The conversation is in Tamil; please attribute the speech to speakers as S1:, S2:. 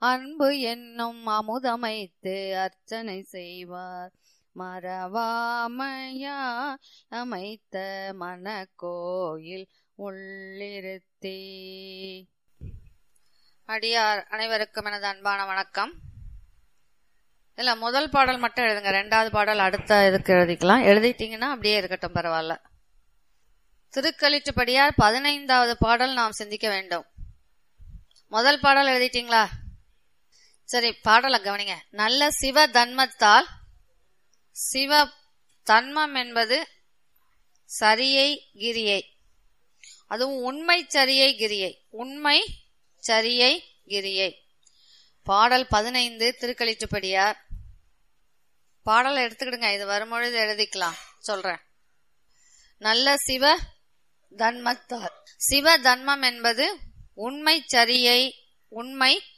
S1: அன்பு என்னும் அமுதமைத்து அர்ச்சனை செய்வார் மறவாமையா அமைத்த மனக்கோயில் உள்ளிருத்தே அடியார் அனைவருக்கும் எனது அன்பான வணக்கம் இல்ல முதல் பாடல் மட்டும் எழுதுங்க ரெண்டாவது பாடல் அடுத்த இதுக்கு எழுதிக்கலாம் எழுதிட்டீங்கன்னா அப்படியே இருக்கட்டும் பரவாயில்ல திருக்கலிட்டுப்படியார் பதினைந்தாவது பாடல் நாம் சிந்திக்க வேண்டும் முதல் பாடல் எழுதிட்டீங்களா சரி பாடலை கவனிங்க நல்ல சிவ தன்மத்தால் சிவ தன்மம் என்பது சரியை கிரியை அதுவும் உண்மை சரியை கிரியை உண்மை சரியை கிரியை பாடல் பதினைந்து திருக்கலிட்டுப்படியார் பாடலை எடுத்துக்கிடுங்க இது வரும்பொழுது எழுதிக்கலாம் சொல்றேன் நல்ல சிவ தன்மத்தார் சிவ தன்மம் என்பது உண்மை சரியை உண்மை